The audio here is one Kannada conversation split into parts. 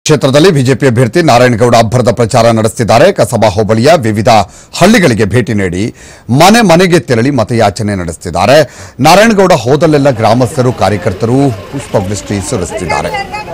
ಕ್ಷೇತ್ರದಲ್ಲಿ ಬಿಜೆಪಿ ಅಭ್ಯರ್ಥಿ ನಾರಾಯಣಗೌಡ ಅಬ್ಬರದ ಪ್ರಚಾರ ನಡೆಸುತ್ತಿದ್ದಾರೆ ಕಸಬಾ ಹೋಬಳಿಯ ವಿವಿಧ ಹಳ್ಳಿಗಳಿಗೆ ಭೇಟಿ ನೀಡಿ ಮನೆ ಮನೆಗೆ ತೆರಳಿ ಮತಯಾಚನೆ ನಡೆಸುತ್ತಿದ್ದಾರೆ ನಾರಾಯಣಗೌಡ ಹೋದಲ್ಲೆಲ್ಲ ಗ್ರಾಮಸ್ಥರು ಕಾರ್ಯಕರ್ತರು ಪುಷ್ಪವೃಷ್ಟಿ ಸುರಿಸುತ್ತಿದ್ದಾರೆ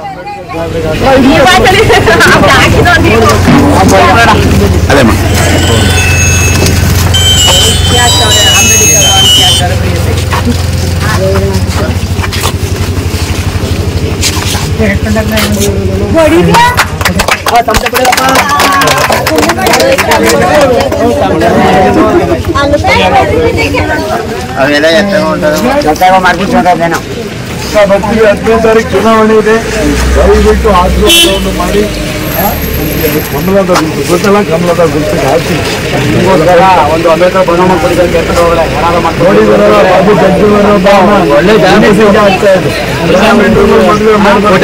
ಅವೆಲ್ಲ ಎತ್ತಗೊಂಡು ಮಾಡ್ಬಿಟ್ಟು ಬರ್ತೀವಿ ಹದಿನೈದು ತಾರೀಕು ಚುನಾವಣೆ ಇದೆ ದಯವಿಟ್ಟು ಆಶೀರ್ವಾದವನ್ನು ಮಾಡಿ ಆ, ಕಮಲದ ಗುರುತು ಗೊತ್ತಲ್ಲ ಕಮಲದ ಗುರುತಿಗೆ ಹಾಕಿ ನಿಮಗೋಸ್ಕರ ಒಂದು ಅಂಬೇಡ್ಕರ್ ಪ್ರಣಾಮ ಕೊಡಬೇಕು ಅಂತ ನೋಡಿದಾರಲ್ಲ ಬಾಬು ಜಗ್ಜೀವನ ಒಳ್ಳೆ ಜಾತಿ ಮೆಸೇಜ್ ಆಗ್ತಾ ಇದೆ ಬ್ರಾಹ್ಮಣರು ಮದುವೆ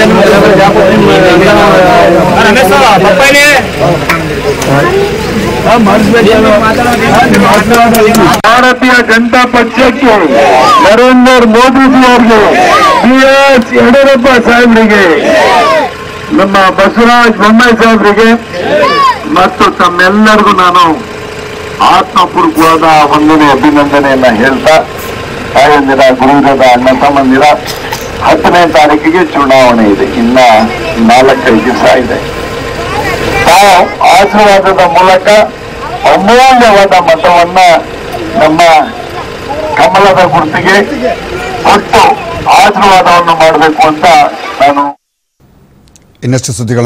ಭಾರತೀಯ ಜನತಾ ಪಕ್ಷಕ್ಕೆ ನರೇಂದ್ರ ಮೋದಿಜಿ ಅವರಿಗೆ ಬಿ ಎಸ್ ಯಡಿಯೂರಪ್ಪ ಸಾಹೇಬರಿಗೆ ನಮ್ಮ ಬಸವರಾಜ ಬೊಮ್ಮಾಯಿ ಸಾಹೇಬರಿಗೆ ಮತ್ತು ತಮ್ಮೆಲ್ಲರಿಗೂ ನಾನು ಆತ್ಮಪೂರ್ವಕವಾದ ವಂದನೆ ಅಭಿನಂದನೆಯನ್ನ ಹೇಳ್ತಾ ತಾಯಂದಿರ ಗುರುವಿರದ ಅಣ್ಣ ತಮ್ಮಂದಿರ ಹತ್ತನೇ ತಾರೀಕಿಗೆ ಚುನಾವಣೆ ಇದೆ ಇನ್ನ ನಾಲ್ಕೈದು ದಿವಸ ಇದೆ ತಾವು ಆಶೀರ್ವಾದದ ಮೂಲಕ ಅಮೂಲ್ಯವಾದ ಮತವನ್ನ ನಮ್ಮ ಕಮಲದ ಗುರುತಿಗೆ ಕೊಟ್ಟು ಆಶೀರ್ವಾದವನ್ನು ಮಾಡಬೇಕು ಅಂತ ನಾನು ಇನ್ನಷ್ಟು ಸುದ್ದಿಗಳು